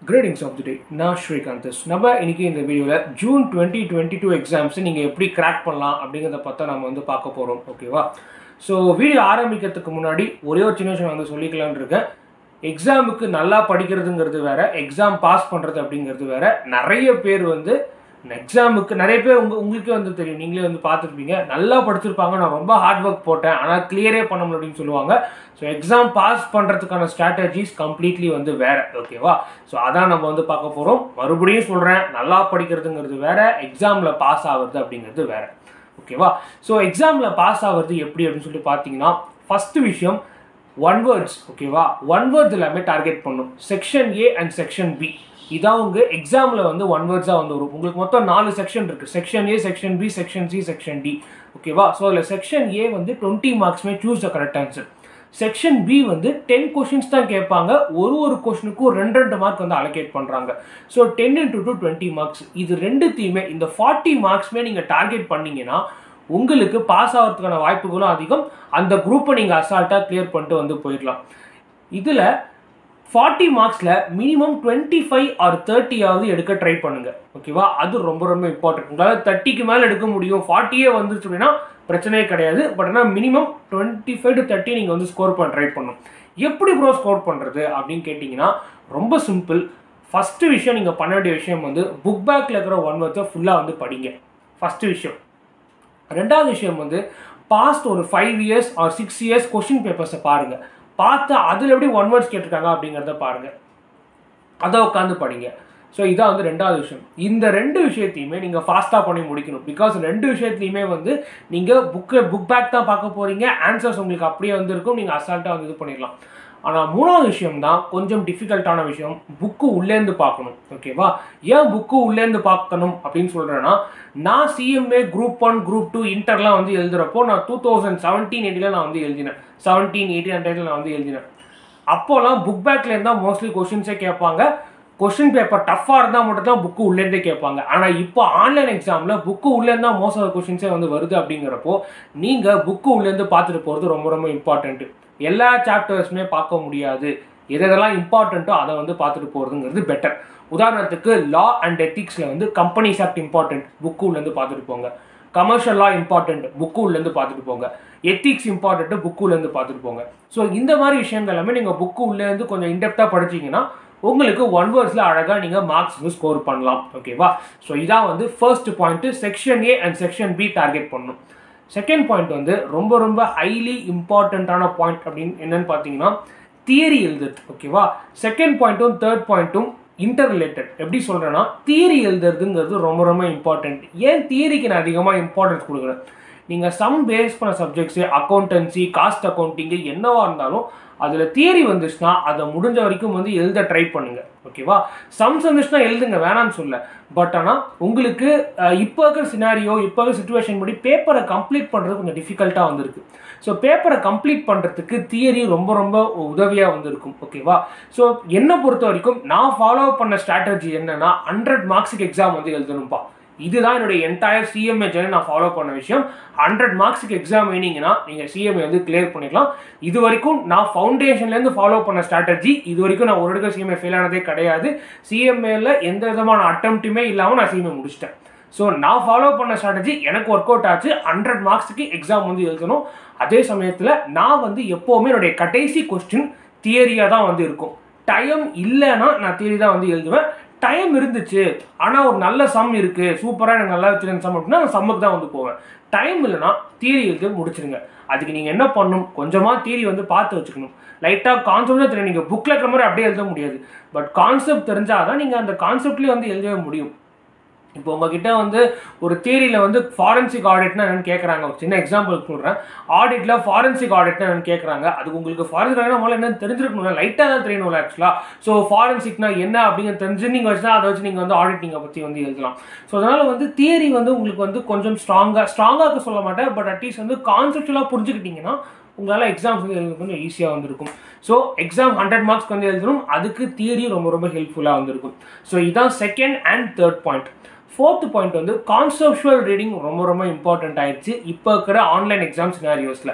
gradings of the டே நான் ஸ்ரீகாந்தஸ் நம்ம இன்னைக்கு இந்த வீடியோவில் June twenty twenty two exams நீங்கள் எப்படி கிராக் பண்ணலாம் அப்படிங்கிறத பார்த்தா நம்ம வந்து பார்க்க போகிறோம் ஓகேவா ஸோ வீடியோ ஆரம்பிக்கிறதுக்கு முன்னாடி ஒரே ஒரு சின்ன விஷயம் வந்து சொல்லிக்கலாம்னு இருக்கேன் எக்ஸாமுக்கு நல்லா படிக்கிறதுங்கிறது வேற எக்ஸாம் பாஸ் பண்ணுறது அப்படிங்கிறது வேற நிறைய பேர் வந்து எக்ஸாமுக்கு நிறைய பேர் உங்க உங்களுக்கே வந்து தெரியும் நீங்களே வந்து பார்த்துருப்பீங்க நல்லா படிச்சிருப்பாங்க நான் ரொம்ப ஹார்ட் ஒர்க் போட்டேன் ஆனால் கிளியரே பண்ண முடியல அப்படின்னு சொல்லுவாங்க ஸோ எக்ஸாம் பாஸ் பண்ணுறதுக்கான ஸ்ட்ராட்டஜிஸ் கம்ப்ளீட்லி வந்து வேற ஓகேவா ஸோ அதான் நம்ம வந்து பார்க்க போகிறோம் மறுபடியும் சொல்கிறேன் நல்லா படிக்கிறதுங்கிறது வேற எக்ஸாமில் பாஸ் ஆகுறது அப்படிங்கிறது வேற ஓகேவா ஸோ எக்ஸாமில் பாஸ் ஆகுறது எப்படி அப்படின்னு சொல்லி பார்த்தீங்கன்னா ஃபஸ்ட்டு விஷயம் ஒன் வேர்ட்ஸ் ஓகேவா ஒன் வேர்ட்ஸ் எல்லாமே டார்கெட் பண்ணும் section A and section B இதான் உங்கள் எக்ஸாமில் வந்து ஒன் வேர்ட்ஸாக வந்து வரும் உங்களுக்கு மொத்தம் நாலு செக்ஷன் இருக்குது section A section B section C section D ஓகேவா ஸோ அதில் செக்ஷன் ஏ வந்து டுவெண்ட்டி மார்க்ஸ்மே choose the correct answer section B வந்து டென் கொஷின்ஸ் தான் கேட்பாங்க ஒரு ஒரு கொஷனுக்கும் ரெண்டு ரெண்டு மார்க் வந்து அலோகேட் பண்ணுறாங்க so ten into two twenty marks இது ரெண்டுத்தையுமே இந்த ஃபார்ட்டி மார்க்ஸ்மே நீங்கள் டார்கெட் பண்ணீங்கன்னா உங்களுக்கு பாஸ் ஆகிறதுக்கான வாய்ப்புகளும் அதிகம் அந்த குரூப்பை நீங்கள் அசால்ட்டாக கிளியர் பண்ணிட்டு வந்து போயிடலாம் இதில் ஃபார்ட்டி மார்க்ஸில் மினிமம் டுவெண்ட்டி ஃபைவ் ஆர் தேர்ட்டியாவது எடுக்க ட்ரை பண்ணுங்க ஓகேவா அது ரொம்ப ரொம்ப இம்பார்ட்டன்ட் உங்களால் தேர்ட்டிக்கு மேலே எடுக்க முடியும் ஃபார்ட்டியே வந்துச்சு அப்படின்னா பிரச்சனையே கிடையாது பட் ஆனால் minimum twenty five to thirty நீங்கள் வந்து ஸ்கோர் பண்ண ட்ரை பண்ணணும் எப்படி ப்ரோ ஸ்கோர் பண்ணுறது அப்படின்னு கேட்டிங்கன்னா ரொம்ப சிம்பிள் ஃபஸ்ட்டு விஷயம் நீங்கள் பண்ண வேண்டிய விஷயம் வந்து புக் பேக்கில் இருக்கிற ஒன் வேர்த்தை ஃபுல்லாக வந்து படிங்க ஃபஸ்ட்டு விஷயம் ரெண்டாவது விஷயம் வந்து பாஸ்ட் ஒரு five years or six years question பேப்பர்ஸை பாருங்கள் பார்த்து அதில் எப்படி ஒன் வேர்ட்ஸ் கேட்டிருக்காங்க அப்படிங்கிறத பாருங்கள் அதை உட்காந்து படிங்க ஸோ இதான் வந்து ரெண்டாவது விஷயம் இந்த ரெண்டு விஷயத்தையுமே நீங்கள் ஃபாஸ்ட்டாக பண்ணி முடிக்கணும் பிகாஸ் ரெண்டு விஷயத்துலையுமே வந்து நீங்கள் புக்கு புக் பேக் தான் பார்க்க போகிறீங்க ஆன்சர்ஸ் உங்களுக்கு அப்படியே வந்து இருக்கும் நீங்கள் அசால்ட்டாக வந்து இது பண்ணிடலாம் ஆனால் மூணாவது விஷயம் தான் கொஞ்சம் டிஃபிகல்ட்டான விஷயம் புக்கு உள்ளேருந்து பார்க்கணும் ஓகேவா ஏன் புக்கு உள்ளேருந்து பார்க்கணும் அப்படின்னு சொல்கிறேன்னா நான் CMA group one group two இன்டர்லாம் வந்து எழுதுகிறப்போ நான் டூ தௌசண்ட் செவன்டீன் எயிட்டில் நான் வந்து எழுதினேன் செவன்டீன் எயிட்டீன் ஹண்ட்ரட்ல நான் வந்து எழுதினேன் அப்போல்லாம் புக் பேக்கில் இருந்தால் மோஸ்ட்லி கொஷின்ஸே கேட்பாங்க கொஷின் பேப்பர் டஃப்பாக இருந்தால் மட்டும் தான் புக்கு உள்ளேருந்தே கேட்பாங்க ஆனால் இப்போ ஆன்லைன் எக்ஸாமில் புக்கு உள்ளேருந்து தான் மோஸ்ட் ஆஃப் கொஷின்ஸே வந்து வருது அப்படிங்கிறப்போ நீங்கள் புக்கு உள்ளேருந்து பார்த்துட்டு போகிறது ரொம்ப ரொம்ப இம்பார்ட்டண்ட்டு எல்லா சாப்டர்ஸுமே பார்க்க முடியாது எது எதெல்லாம் இம்பார்ட்டண்ட்டோ அதை வந்து பார்த்துட்டு போகிறதுங்கிறது பெட்டர் உதாரணத்துக்கு லா அண்ட் எத்திக்ஸில் வந்து கம்பெனிஸ் ஆக்ட் இம்பார்ட்டன்ட் புக்கு உள்ளேருந்து பார்த்துட்டு போங்க கமர்ஷியல் லா இம்பார்ட்டன்ட் புக்கு உள்ளேருந்து பார்த்துட்டு போங்க எத்திக்ஸ் இம்பார்ட்டன்ட்டு புக்கு உள்ளேருந்து பார்த்துட்டு போங்க ஸோ இந்த மாதிரி விஷயங்கள் எல்லாமே நீங்கள் புக்கு உள்ளேருந்து கொஞ்சம் இன்டெப்த்தாக படிச்சிங்கன்னா உங்களுக்கு ஒன் வேர்ட்ஸில் அழகாக நீங்கள் மார்க்ஸ் வந்து ஸ்கோர் பண்ணலாம் ஓகேவா ஸோ இதான் வந்து first point section A and section B target பண்ணணும் செகண்ட் பாயிண்ட் வந்து ரொம்ப ரொம்ப ஹைலி இம்பார்ட்டண்ட்டான பாயிண்ட் அப்படின்னு என்னன்னு பார்த்தீங்கன்னா தியரி எழுதுறது ஓகேவா செகண்ட் பாயிண்ட்டும் தேர்ட் பாயிண்ட்டும் இன்டர் ரிலேட்டட் எப்படி சொல்கிறேன்னா தியரி எழுதுறதுங்கிறது ரொம்ப ரொம்ப இம்பார்ட்டண்ட் ஏன் தியரிக்கு நான் அதிகமாக இம்பார்ட்டன்ஸ் கொடுக்குறேன் நீங்கள் சம் பேஸ் பண்ண சப்ஜெக்ட்ஸு அக்கௌண்டன்சி காஸ்ட் அக்கௌண்டிங்கு என்னவா இருந்தாலும் அதில் தியரி வந்துச்சுன்னா அதை முடிஞ்ச வரைக்கும் வந்து எழுத ட்ரை பண்ணுங்க ஓகேவா சம்ஸ் வந்துச்சுன்னா எழுதுங்க வேணாம்னு சொல்ல பட் ஆனால் உங்களுக்கு இப்போ இருக்கிற சினாரியோ இப்போ இருக்கிற சுச்சுவேஷன் படி பேப்பரை கம்ப்ளீட் பண்ணுறது கொஞ்சம் டிஃபிகல்ட்டாக வந்திருக்கு ஸோ பேப்பரை கம்ப்ளீட் பண்ணுறதுக்கு தியரி ரொம்ப ரொம்ப உதவியாக வந்திருக்கும் ஓகேவா ஸோ என்னை பொறுத்த வரைக்கும் நான் ஃபாலோ பண்ண ஸ்ட்ராட்டஜி என்னன்னா ஹண்ட்ரட் மார்க்ஸுக்கு எக்ஸாம் வந்து எழுதணும்ப்பா இதுதான் என்னுடைய என்டையர் சிஎம்ஏ ஜெர்னி நான் ஃபாலோ பண்ண விஷயம் ஹண்ட்ரட் மார்க்ஸுக்கு எக்ஸாம் எழுதிங்கன்னா நீங்கள் சிஎம்ஏ வந்து கிளியர் பண்ணிக்கலாம் இது வரைக்கும் நான் ஃபவுண்டேஷன்லேருந்து ஃபாலோ பண்ண ஸ்ட்ராட்டஜி இது வரைக்கும் நான் ஒரு இடத்துல சிஎம்ஏ ஃபெயில் ஆனதே கிடையாது சிஎம்ஏல எந்த விதமான அட்டம்ப்ட்டுமே இல்லாமல் நான் சிஎம்ஏ முடிச்சிட்டேன் ஸோ நான் ஃபாலோ பண்ண ஸ்ட்ராட்டஜி எனக்கு ஒர்க் அவுட் ஆச்சு ஹண்ட்ரட் மார்க்ஸுக்கு எக்ஸாம் வந்து எழுதணும் அதே சமயத்தில் நான் வந்து எப்போவுமே என்னுடைய கடைசி கொஸ்டின் தியரியாக தான் வந்து இருக்கும் டைம் இல்லைன்னா நான் தியரி தான் வந்து எழுதுவேன் டைம் இருந்துச்சு ஆனால் ஒரு நல்ல சம் இருக்குது சூப்பராக எனக்கு நல்லா வச்சுருந்த சம் அப்படின்னா நான் சம்முக்கு தான் வந்து போவேன் டைம் இல்லைன்னா தியரி எழுதி முடிச்சிருங்க அதுக்கு நீங்கள் என்ன பண்ணணும் கொஞ்சமாக தியரி வந்து பார்த்து வச்சுக்கணும் லைட்டாக கான்செப்ட் தெரியும் நீங்கள் புக்கில் இருக்கிற மாதிரி அப்படியே எழுத முடியாது பட் கான்செப்ட் தெரிஞ்சால் தான் நீங்கள் அந்த கான்செப்ட்லேயே வந்து எழுதவே முடியும் இப்போ உங்ககிட்ட வந்து ஒரு தியரியில் வந்து ஃபாரன்சிக் ஆடிட்னா என்னன்னு கேட்குறாங்க ஒரு சின்ன எக்ஸாம்பிள் சொல்கிறேன் ஆடிட்டில் ஃபாரன்சிக் ஆடிட்னா என்னன்னு கேட்குறாங்க அதுக்கு உங்களுக்கு ஃபாரன்சிக் ஆடிட்னா முதல்ல என்ன தெரிஞ்சிருக்கணும் லைட்டாக தான் தெரியணும்ல ஆக்சுவலாக ஸோ ஃபாரன்சிக்னா என்ன அப்படிங்கிற தெரிஞ்சு நீங்கள் வச்சுனா அதை வச்சு நீங்கள் வந்து ஆடிட்டிங்கை பற்றி வந்து எழுதலாம் ஸோ அதனால் வந்து தியரி வந்து உங்களுக்கு வந்து கொஞ்சம் ஸ்ட்ராங்காக ஸ்ட்ராங்காக சொல்ல மாட்டேன் பட் அட்லீஸ்ட் வந்து கான்செப்டுவலாக புரிஞ்சுக்கிட்டிங்கன்னா உங்களால் எக்ஸாம்ஸ் வந்து எழுத கொஞ்சம் ஈஸியாக வந்திருக்கும் ஸோ எக்ஸாம் ஹண்ட்ரட் மார்க்ஸ்க்கு வந்து எழுதணும் அதுக்கு தியரி ரொம்ப ரொம்ப ஹெல்ப்ஃபுல்லாக வந்திருக்கும் ஸோ இதான் second and third point fourth point வந்து கான்செப்ஷுவல் ரீடிங் ரொம்ப ரொம்ப இம்பார்ட்டண்ட் ஆயிடுச்சு இப்போ இருக்கிற ஆன்லைன் எக்ஸாம் சினாரியோஸில்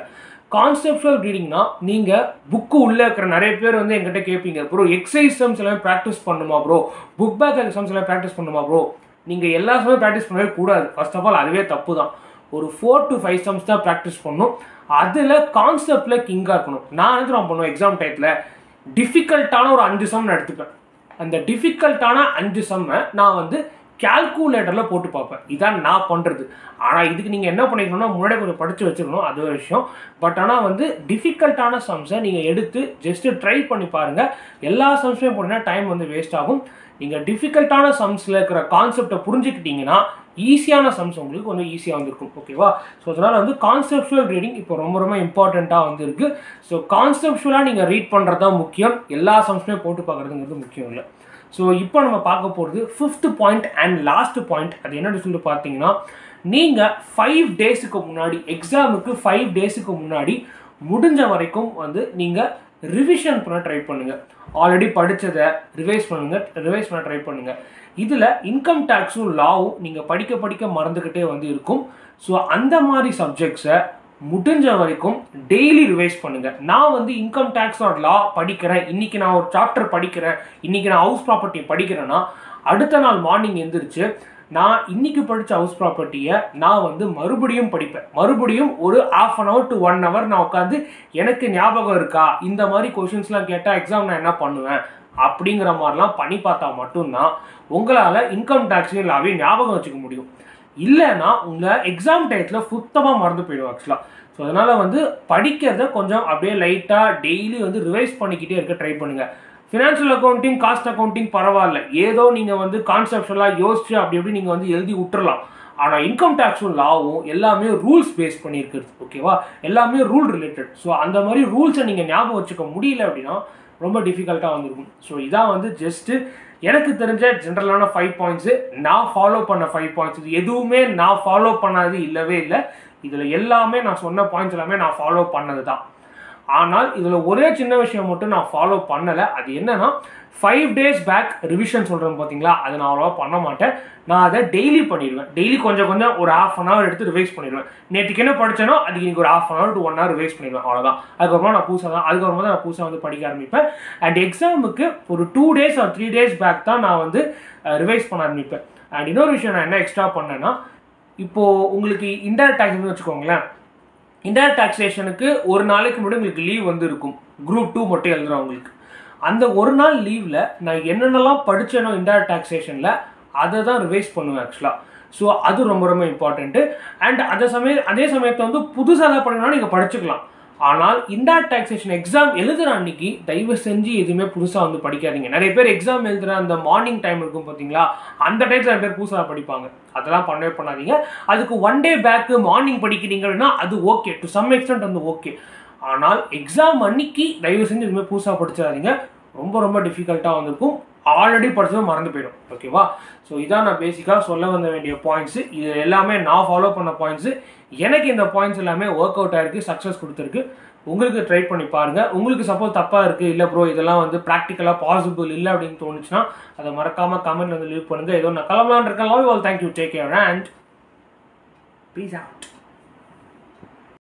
கான்செப்டுவல் ரீடிங்னா நீங்கள் புக்கு உள்ளே இருக்கிற நிறைய பேர் வந்து எங்கிட்ட கேட்பீங்க ப்ரோ எக்ஸசைஸ் சம்ஸ் எல்லாமே ப்ராக்டிஸ் பண்ணுமா ப்ரோ புக் பேக் எக்ஸாம்ஸ் எல்லாம் ப்ராக்டிஸ் பண்ணுமா ப்ரோ நீங்கள் எல்லா சமயம் ப்ராக்டிஸ் பண்ணவே கூடாது ஃபர்ஸ்ட் ஆஃப் ஆல் அதுவே தப்பு தான் ஒரு ஃபோர் டு ஃபைவ் சம்ஸ் தான் ப்ராக்டிஸ் பண்ணணும் அதில் கான்செப்டில் கிங்காக இருக்கணும் நான் வந்து நான் பண்ணுவேன் எக்ஸாம் டயத்தில் டிஃபிகல்ட்டான ஒரு அஞ்சு சம் நான் எடுத்துப்பேன் அந்த டிஃபிகல்ட்டான அஞ்சு சம்மை நான் வந்து கேல்குலேட்டரில் போட்டு பார்ப்பேன் இதான் நான் பண்ணுறது ஆனால் இதுக்கு நீங்கள் என்ன பண்ணிக்கணும்னா முன்னாடி கொஞ்சம் படித்து வச்சுக்கணும் அது ஒரு விஷயம் பட் ஆனால் வந்து டிஃபிகல்ட்டான சம்ஸை நீங்கள் எடுத்து ஜஸ்ட்டு ட்ரை பண்ணி பாருங்கள் எல்லா சம்ஸுமே போனீங்கன்னா டைம் வந்து வேஸ்ட் ஆகும் நீங்கள் டிஃபிகல்ட்டான சம்ஸில் இருக்கிற கான்செப்டை புரிஞ்சுக்கிட்டீங்கன்னா ஈஸியான சம்ஸ் உங்களுக்கு கொஞ்சம் ஈஸியாக வந்திருக்கும் ஓகேவா ஸோ அதனால் வந்து கான்செப்ஷுவல் ரீடிங் இப்போ ரொம்ப ரொம்ப இம்பார்ட்டண்ட்டாக வந்துருக்கு ஸோ கான்செப்ஷுவலாக நீங்கள் ரீட் பண்ணுறது தான் முக்கியம் எல்லா சம்ஸுமே போட்டு பார்க்குறதுங்கிறது முக்கியம் இல்லை ஸோ இப்போ நம்ம பார்க்க போகிறது fifth point and last point அது என்னன்னு சொல்லிட்டு பார்த்தீங்கன்னா நீங்கள் ஃபைவ் டேஸுக்கு முன்னாடி எக்ஸாமுக்கு ஃபைவ் டேஸுக்கு முன்னாடி முடிஞ்ச வரைக்கும் வந்து நீங்கள் ரிவிஷன் பண்ண ட்ரை பண்ணுங்கள் ஆல்ரெடி படித்ததை ரிவைஸ் பண்ணுங்கள் ரிவைஸ் பண்ண ட்ரை பண்ணுங்கள் இதில் இன்கம் டேக்ஸும் லாவும் நீங்கள் படிக்க படிக்க மறந்துக்கிட்டே வந்து இருக்கும் ஸோ அந்த மாதிரி சப்ஜெக்ட்ஸை முடிஞ்ச வரைக்கும் டெய்லி ரிவைஸ் பண்ணுங்கள் நான் வந்து இன்கம் டேக்ஸ் ஆர் லா படிக்கிறேன் இன்றைக்கி நான் ஒரு சாப்டர் படிக்கிறேன் இன்றைக்கி நான் ஹவுஸ் ப்ராப்பர்ட்டி படிக்கிறேன்னா அடுத்த நாள் மார்னிங் எந்திரிச்சு நான் இன்னைக்கு படித்த ஹவுஸ் ப்ராப்பர்ட்டியை நான் வந்து மறுபடியும் படிப்பேன் மறுபடியும் ஒரு half an hour to one hour நான் உட்காந்து எனக்கு ஞாபகம் இருக்கா இந்த மாதிரி கொஷின்ஸ்லாம் கேட்டால் எக்ஸாம் நான் என்ன பண்ணுவேன் அப்படிங்கிற மாதிரிலாம் பண்ணி பார்த்தா மட்டும்தான் உங்களால் இன்கம் டேக்ஸையும் லாவையும் ஞாபகம் வச்சுக்க முடியும் இல்லைன்னா உங்கள் எக்ஸாம் டயத்தில் சுத்தமாக மறந்து போயிடும் ஆக்சுவலாக ஸோ அதனால் வந்து படிக்கிறத கொஞ்சம் அப்படியே லைட்டாக டெய்லி வந்து ரிவைஸ் பண்ணிக்கிட்டே இருக்க ட்ரை பண்ணுங்கள் ஃபினான்ஷியல் அக்கௌண்டிங் காஸ்ட் அக்கௌண்டிங் பரவாயில்ல ஏதோ நீங்கள் வந்து கான்செப்ஷுவலாக யோசிச்சு அப்படி எப்படி நீங்கள் வந்து எழுதி விட்டுறலாம் ஆனால் இன்கம் டேக்ஸும் லாவும் எல்லாமே ரூல்ஸ் பேஸ் பண்ணியிருக்குது ஓகேவா எல்லாமே ரூல் ரிலேட்டட் ஸோ அந்த மாதிரி ரூல்ஸை நீங்கள் ஞாபகம் வச்சுக்க முடியல அப்படின்னா ரொம்ப டிஃபிகல்ட்டாக வந்துருக்கும் ஸோ இதான் வந்து ஜஸ்ட்டு எனக்கு தெரிஞ்ச ஜென்ரலான ஃபைவ் பாயிண்ட்ஸு நான் ஃபாலோ பண்ண ஃபைவ் பாயிண்ட்ஸ் இது எதுவுமே நான் ஃபாலோ பண்ணாது இல்லவே இல்லை இதில் எல்லாமே நான் சொன்ன பாயிண்ட்ஸ் எல்லாமே நான் ஃபாலோ பண்ணது தான் ஆனால் இதில் ஒரே சின்ன விஷயம் மட்டும் நான் ஃபாலோ பண்ணலை அது என்னன்னா ஃபைவ் டேஸ் பேக் ரிவிஷன் சொல்கிறேன் பார்த்தீங்களா அதை நான் அவ்வளோவா பண்ண மாட்டேன் நான் அதை டெய்லி பண்ணிடுவேன் டெய்லி கொஞ்சம் கொஞ்சம் ஒரு ஹாஃப் அன் ஹவர் எடுத்து ரிவைஸ் பண்ணிடுவேன் நேற்றுக்கு என்ன படித்தேனோ அதுக்கு இன்னைக்கு ஒரு half an hour to one hour revise பண்ணிடுவேன் அவ்வளோதான் அதுக்கப்புறமா நான் புதுசாக தான் அதுக்கப்புறமா தான் நான் புதுசாக வந்து படிக்க ஆரம்பிப்பேன் அண்ட் எக்ஸாமுக்கு ஒரு two days or three days back தான் நான் வந்து ரிவைஸ் பண்ண ஆரம்பிப்பேன் அண்ட் இன்னொரு விஷயம் நான் என்ன எக்ஸ்ட்ரா பண்ணேன்னா இப்போது உங்களுக்கு இன்டைரக்ட் டேக்ஸ் வச்சுக்கோங்களேன் இன்டைரக்ட் டாக்ஸேஷனுக்கு ஒரு நாளைக்கு முன்னாடி உங்களுக்கு லீவ் வந்து இருக்கும் குரூப் டூ மட்டும் எழுதுறவங்களுக்கு அந்த ஒரு நாள் லீவில் நான் என்னென்னலாம் படித்தேனோ இன்டைரக்ட் டாக்ஸேஷனில் அதை தான் ரிவைஸ் பண்ணுவேன் ஆக்சுவலாக ஸோ அது ரொம்ப ரொம்ப இம்பார்ட்டண்ட்டு அண்ட் அதே சமயம் அதே சமயத்தை வந்து புதுசாக தான் படிக்கணும்னா நீங்கள் படிச்சுக்கலாம் ஆனால் இன்டைரக்ட் டாக்ஸேஷன் எக்ஸாம் எழுதுகிற அன்னைக்கு தயவு செஞ்சு எதுவுமே புதுசாக வந்து படிக்காதீங்க நிறைய பேர் எக்ஸாம் எழுதுகிற அந்த மார்னிங் டைம் இருக்கும் பார்த்தீங்களா அந்த டைத்தில் நிறைய பேர் புதுசாக படிப்பாங்க அதெல்லாம் பண்ணவே பண்ணாதீங்க அதுக்கு ஒன் டே பேக்கு மார்னிங் படிக்கிறீங்க அப்படின்னா அது ஓகே டு சம் எக்ஸ்டென்ட் வந்து ஓகே ஆனால் எக்ஸாம் அன்னைக்கு தயவு செஞ்சு எதுவுமே புதுசாக படிச்சிடாதீங்க ரொம்ப ரொம்ப டிஃபிகல்ட்டாக வந்திருக்கும் ஆல்ரெடி படிச்சதும் மறந்து போயிடும் ஓகேவா ஸோ இதான் நான் பேசிக்காக சொல்ல வந்த வேண்டிய பாயிண்ட்ஸு இது எல்லாமே நான் ஃபாலோ பண்ண பாயிண்ட்ஸு எனக்கு இந்த பாயிண்ட்ஸ் எல்லாமே ஒர்க் அவுட் ஆயிருக்கு சக்ஸஸ் கொடுத்துருக்கு உங்களுக்கு ட்ரை பண்ணி பாருங்கள் உங்களுக்கு சப்போஸ் தப்பாக இருக்குது இல்லை ப்ரோ இதெல்லாம் வந்து ப்ராக்டிக்கலாக பாசிபிள் இல்லை அப்படின்னு தோணுச்சுன்னா அதை மறக்காமல் கமெண்ட் வந்து லீவ் பண்ணுங்கள் ஏதோ நான் கிளம்பலான் இருக்கேன் love all thank you take care and peace out